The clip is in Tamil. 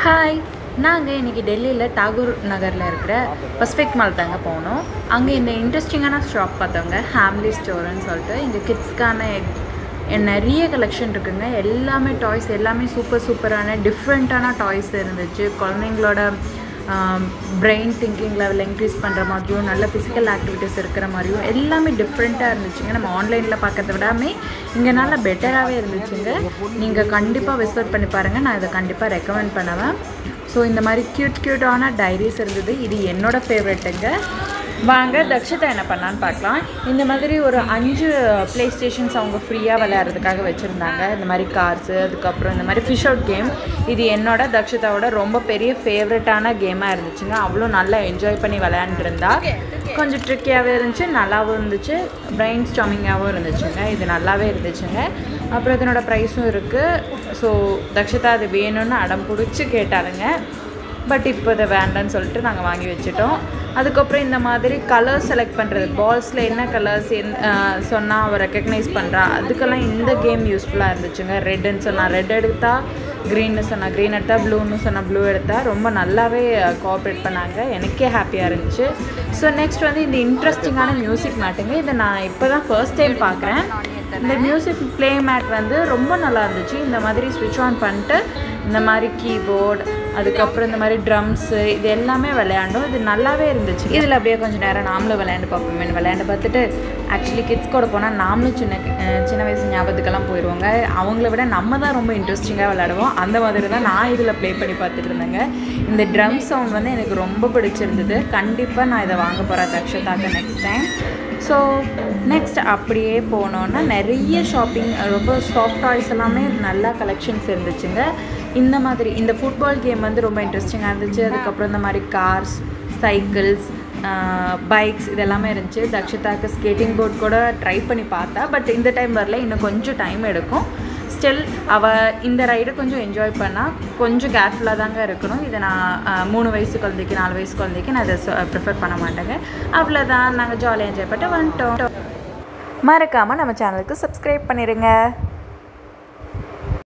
ஹாய் நாங்கள் இன்றைக்கி டெல்லியில் டாகூர் நகரில் இருக்கிற பசிபிக் மால் தாங்க போனோம் அங்கே இந்த இன்ட்ரெஸ்டிங்கான ஷாப் பார்த்தவங்க ஹேம்லி ஸ்டோர்னு சொல்லிட்டு இங்கே கிட்ஸ்க்கான நிறைய கலெக்ஷன் இருக்குங்க எல்லாமே டாய்ஸ் எல்லாமே சூப்பர் சூப்பரான டிஃப்ரெண்ட்டான டாய்ஸ் இருந்துச்சு குழந்தைங்களோட பிரெயின் திங்கிங் லெவல் இன்க்ரீஸ் பண்ணுற மாதிரியும் நல்ல ஃபிசிக்கல் ஆக்டிவிட்டீஸ் இருக்கிற மாதிரியும் எல்லாமே டிஃப்ரெண்ட்டாக இருந்துச்சுங்க நம்ம ஆன்லைனில் பார்க்கறத விடாமே இங்கே நல்லா பெட்டராகவே இருந்துச்சுங்க நீங்கள் கண்டிப்பாக விசிட் பண்ணி பாருங்கள் நான் இதை கண்டிப்பாக ரெக்கமெண்ட் பண்ணுவேன் ஸோ இந்த மாதிரி க்யூட் க்யூட்டான டைரிஸ் இருந்தது இது என்னோடய ஃபேவரெட்டுங்க வாங்க தக்ஷிதா என்ன பண்ணான்னு பார்க்கலாம் இந்த மாதிரி ஒரு அஞ்சு ப்ளே ஸ்டேஷன்ஸ் அவங்க ஃப்ரீயாக விளையாடுறதுக்காக வச்சுருந்தாங்க இந்த மாதிரி கார்ஸு அதுக்கப்புறம் இந்த மாதிரி ஃபிஷ் அவுட் கேம் இது என்னோட தக்ஷிதாவோட ரொம்ப பெரிய ஃபேவரட்டான கேமாக இருந்துச்சுங்க அவ்வளோ நல்லா என்ஜாய் பண்ணி விளையாண்டுருந்தா கொஞ்சம் ட்ரிக்கியாகவே இருந்துச்சு நல்லாவும் இருந்துச்சு பிரெயின் ஸ்டாமிங்காகவும் இருந்துச்சுங்க இது நல்லாவே இருந்துச்சுங்க அப்புறம் இதனோட ப்ரைஸும் இருக்குது ஸோ தக்ஷிதா அது வேணும்னு அடம் பிடிச்சி கேட்டாருங்க பட் இப்போ இதை வேண்டான்னு சொல்லிட்டு நாங்கள் வாங்கி வச்சுட்டோம் அதுக்கப்புறம் இந்த மாதிரி கலர் செலக்ட் பண்ணுறது பால்ஸில் என்ன கலர்ஸ் என் சொன்னால் அவள் ரெக்கக்னைஸ் பண்ணுறா அதுக்கெல்லாம் இந்த கேம் யூஸ்ஃபுல்லாக இருந்துச்சுங்க ரெட்டுன்னு சொன்னால் ரெட் எடுத்தால் க்ரீன்னு சொன்னால் க்ரீன் எடுத்தால் ப்ளூன்னு சொன்னால் ப்ளூ எடுத்தால் ரொம்ப நல்லாவே கோஆப்ரேட் பண்ணாங்க எனக்கே ஹாப்பியாக இருந்துச்சு ஸோ நெக்ஸ்ட் வந்து இந்த இன்ட்ரெஸ்டிங்கான மியூசிக் மேட்டுங்க இதை நான் இப்போ தான் ஃபர்ஸ்ட் டைம் பார்க்குறேன் இந்த மியூசிக் ப்ளே மேட் வந்து ரொம்ப நல்லா இருந்துச்சு இந்த மாதிரி ஸ்விட்ச் ஆன் பண்ணிட்டு இந்த மாதிரி கீபோர்டு அதுக்கப்புறம் இந்த மாதிரி ட்ரம்ஸு இது எல்லாமே விளையாண்டோம் இது நல்லாவே இருந்துச்சு இதில் அப்படியே கொஞ்சம் நேரம் நாமளும் விளையாண்டு பார்ப்போமே விளையாண்டு பார்த்துட்டு ஆக்சுவலி கிட்ஸ் கூட போனால் நாமளும் சின்ன சின்ன வயசு ஞாபகத்துக்கெல்லாம் போயிடுவாங்க அவங்கள விட நம்ம தான் ரொம்ப இன்ட்ரெஸ்டிங்காக விளையாடுவோம் அந்த மாதிரி தான் நான் இதில் ப்ளே பண்ணி பார்த்துட்டு இருந்தேங்க இந்த ட்ரம் சவுண்ட் வந்து எனக்கு ரொம்ப பிடிச்சிருந்தது கண்டிப்பாக நான் இதை வாங்க போகிறேன் தக்ஷதாக்கு நெக்ஸ்ட் டைம் ஸோ நெக்ஸ்ட் அப்படியே போனோன்னா நிறைய ஷாப்பிங் ரொம்ப சாஃப்ட் டாய்ஸ் எல்லாமே நல்லா கலெக்ஷன்ஸ் இருந்துச்சுங்க இந்த மாதிரி இந்த ஃபுட்பால் கேம் வந்து ரொம்ப இன்ட்ரெஸ்டிங்காக இருந்துச்சு அதுக்கப்புறம் இந்த மாதிரி கார்ஸ் சைக்கிள்ஸ் பைக்ஸ் இதெல்லாமே இருந்துச்சு தக்ஷிதாக்கு ஸ்கேட்டிங் போர்ட் கூட ட்ரை பண்ணி பார்த்தா பட் இந்த டைம் வரல இன்னும் கொஞ்சம் டைம் எடுக்கும் ஸ்டில் அவள் இந்த ரைடு கொஞ்சம் என்ஜாய் பண்ணால் கொஞ்சம் கேர்ஃபுல்லாக தாங்க இருக்கணும் இதை நான் மூணு வயசு குழந்தைக்கு நாலு வயசு குழந்தைக்கு நான் இதை ப்ரிஃபர் பண்ண மாட்டேங்க அவ்வளோதான் நாங்கள் ஜாலியாக என்ஜாய் பண்ணிட்டு வந்துட்டோம் மறக்காமல் நம்ம சேனலுக்கு சப்ஸ்கிரைப் பண்ணிடுங்க